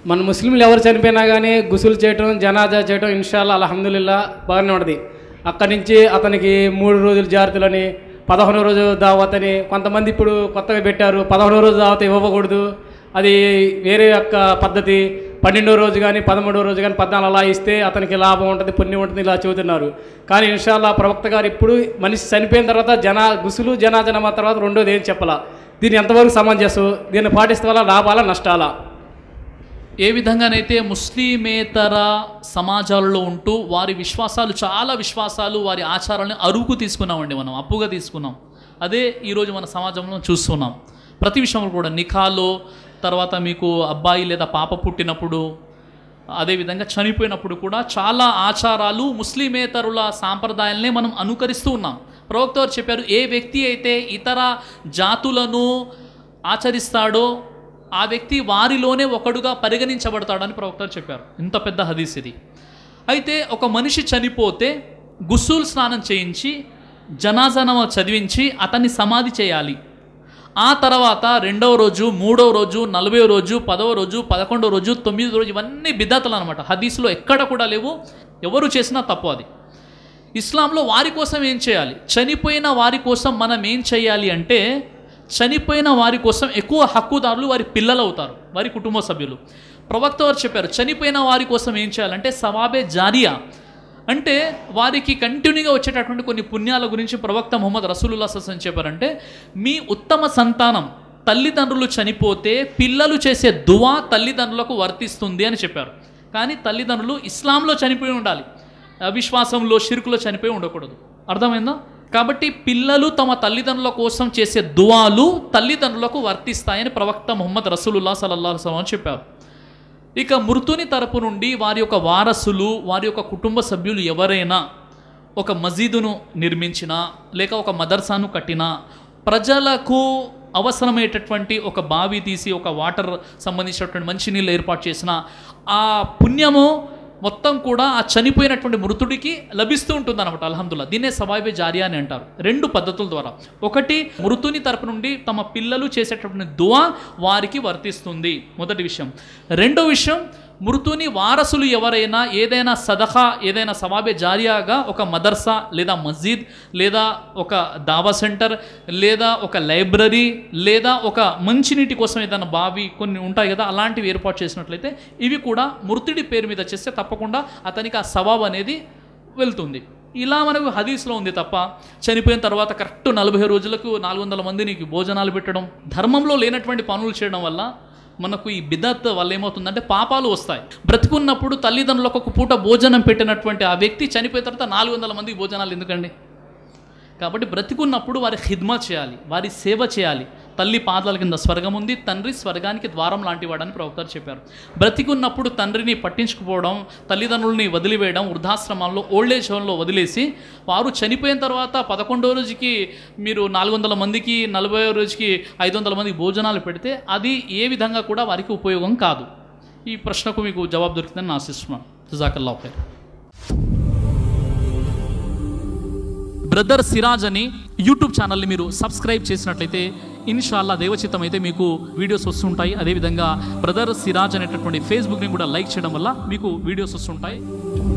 మన ముస్లింలు ఎవరు చనిపోయినా కానీ గుసులు చేయటం జనాజా చేయటం ఇన్షాల్లా అల్హమ్దుల్లా బాగానే ఉంటుంది అక్కడి నుంచి అతనికి మూడు రోజులు జాగ్రత్తలని పదకొండో రోజు దావత్ అని కొంతమంది ఇప్పుడు కొత్తగా పెట్టారు పదకొండో రోజు దావత్ ఇవ్వకూడదు అది వేరే యొక్క పద్ధతి పన్నెండో రోజు కానీ పదమూడో రోజు కానీ పద్నాలుగు అలా ఇస్తే అతనికి లాభం ఉంటుంది పుణ్యం ఉంటుంది ఇలా చెబుతున్నారు కానీ ఇన్షాల్లా ప్రవక్త గారు ఇప్పుడు మనిషి చనిపోయిన తర్వాత జనా గుసులు జనాజనమ తర్వాత రెండోది ఏం చెప్పాలా దీన్ని ఎంతవరకు సమంజసం దీన్ని పాటిస్తే వల్ల లాభాలా నష్టాలా ఏ విధంగానైతే ముస్లిమేతర సమాజాలలో ఉంటూ వారి విశ్వాసాలు చాలా విశ్వాసాలు వారి ఆచారాలను అరువుకు తీసుకున్నామండి మనం అప్పుగా తీసుకున్నాం అదే ఈరోజు మన సమాజంలో చూస్తున్నాం ప్రతి విషయంలో కూడా నిఖాలో తర్వాత మీకు అబ్బాయి లేదా పాప పుట్టినప్పుడు అదేవిధంగా చనిపోయినప్పుడు కూడా చాలా ఆచారాలు ముస్లిమేతరుల సాంప్రదాయాలనే మనం అనుకరిస్తూ ఉన్నాం ప్రవక్త వారు చెప్పారు ఏ వ్యక్తి అయితే ఇతర జాతులను ఆచరిస్తాడో ఆ వ్యక్తి వారిలోనే ఒకడుగా పరిగణించబడతాడని ప్రవక్త వారు చెప్పారు ఇంత పెద్ద హదీస్ ఇది అయితే ఒక మనిషి చనిపోతే గుస్సూల్ స్నానం చేయించి జనాజనమ చదివించి అతన్ని సమాధి చేయాలి ఆ తర్వాత రెండవ రోజు మూడవ రోజు నలభై రోజు పదవ రోజు పదకొండవ రోజు తొమ్మిదో రోజు ఇవన్నీ బిద్దతలు అనమాట హదీస్లో ఎక్కడ కూడా లేవు ఎవరు చేసినా తప్పు అది ఇస్లాంలో వారి కోసం ఏం చేయాలి చనిపోయిన వారి కోసం మనం ఏం చేయాలి అంటే చనిపోయిన వారి కోసం ఎక్కువ హక్కుదారులు వారి పిల్లలు అవుతారు వారి కుటుంబ సభ్యులు ప్రవక్త వారు చెప్పారు చనిపోయిన వారి కోసం ఏం చేయాలంటే సవాబే జారియా అంటే వారికి కంటిన్యూగా వచ్చేటటువంటి కొన్ని పుణ్యాల గురించి ప్రవక్త ముహమ్మద్ రసూలుల్లా ససం చెప్పారంటే మీ ఉత్తమ సంతానం తల్లిదండ్రులు చనిపోతే పిల్లలు చేసే దువా తల్లిదండ్రులకు వర్తిస్తుంది అని చెప్పారు కానీ తల్లిదండ్రులు ఇస్లాంలో చనిపోయి ఉండాలి అవిశ్వాసంలో షిరుకులో చనిపోయి ఉండకూడదు అర్థమైందా కాబట్టి పిల్లలు తమ తల్లిదండ్రుల కోసం చేసే దువాలు తల్లిదండ్రులకు వర్తిస్తాయని ప్రవక్త ముహమ్మద్ రసూలుల్లా సల్లల్లాహు అలైహి వసల్లం చెప్పారు ఇక మృతుని తరపు నుండి వారి యొక్క వారసులు వారి యొక్క కుటుంబ సభ్యులు ఎవరైనా ఒక మసీదును నిర్మించినా లేక ఒక మదర్సాను కట్టినా ప్రజలకు అవసరమయ్యేటటువంటి ఒక బావి తీసి ఒక వాటర్ సంబంధించినటువంటి మంచినీళ్ళు ఏర్పాటు చేసిన ఆ పుణ్యము మొత్తం కూడా ఆ చనిపోయినటువంటి మృతుడికి లభిస్తూ ఉంటుంది అనమాట అల్హమ్దుల్లా దీన్నే సవాయిబే జారియా అని అంటారు రెండు పద్ధతుల ద్వారా ఒకటి మృతుని తరపు నుండి తమ పిల్లలు చేసేటటువంటి దువా వారికి వర్తిస్తుంది మొదటి విషయం రెండో విషయం మృతుని వారసులు ఎవరైనా ఏదైనా సదహా ఏదైనా సవాబే జారియాగా ఒక మదర్సా లేదా మస్జిద్ లేదా ఒక దావా సెంటర్ లేదా ఒక లైబ్రరీ లేదా ఒక మంచినీటి కోసం ఏదైనా బావి కొన్ని ఉంటాయి కదా అలాంటివి ఏర్పాటు చేసినట్లయితే ఇవి కూడా మృతుడి పేరు మీద చేస్తే తప్పకుండా అతనికి ఆ సవాబ్ అనేది వెళ్తుంది ఇలా మనకు హదీస్లో ఉంది తప్ప చనిపోయిన తర్వాత కరెక్ట్ నలభై రోజులకు నాలుగు వందల మందినికి భోజనాలు పెట్టడం ధర్మంలో లేనటువంటి పనులు చేయడం వల్ల మనకు ఈ బిదత్ వల్ల ఏమవుతుందంటే పాపాలు వస్తాయి బ్రతికున్నప్పుడు తల్లిదండ్రులకు ఒక పూట భోజనం పెట్టినటువంటి ఆ వ్యక్తి చనిపోయిన తర్వాత నాలుగు వందల మందికి భోజనాలు ఎందుకండి కాబట్టి బ్రతికున్నప్పుడు వారి ఖిద్మత్ చేయాలి వారి సేవ చేయాలి తల్లి పాదాల కింద స్వర్గం ఉంది తండ్రి స్వర్గానికి ద్వారం లాంటి వాడని ప్రవక్తలు చెప్పారు బ్రతికున్నప్పుడు తండ్రిని పట్టించుకుపోవడం తల్లిదండ్రుల్ని వదిలివేయడం వృద్ధాశ్రమాల్లో ఓల్డేజ్ హోమ్లో వదిలేసి వారు చనిపోయిన తర్వాత పదకొండో రోజుకి మీరు నాలుగు వందల మందికి నలభై రోజుకి ఐదు వందల మందికి భోజనాలు పెడితే అది ఏ విధంగా కూడా వారికి ఉపయోగం కాదు ఈ ప్రశ్నకు మీకు జవాబు దొరికిందని నేను ఆశిస్తున్నాను జజాకల్లా ఖైర్ బ్రదర్ సిరాజ్ అని యూట్యూబ్ ఛానల్ని మీరు సబ్స్క్రైబ్ చేసినట్లయితే ఇన్షాల్లా దేవచిత్తం అయితే మీకు వీడియోస్ వస్తుంటాయి అదేవిధంగా బ్రదర్ సిరాజ్ అనేటటువంటి ఫేస్బుక్ని కూడా లైక్ చేయడం వల్ల మీకు వీడియోస్ వస్తుంటాయి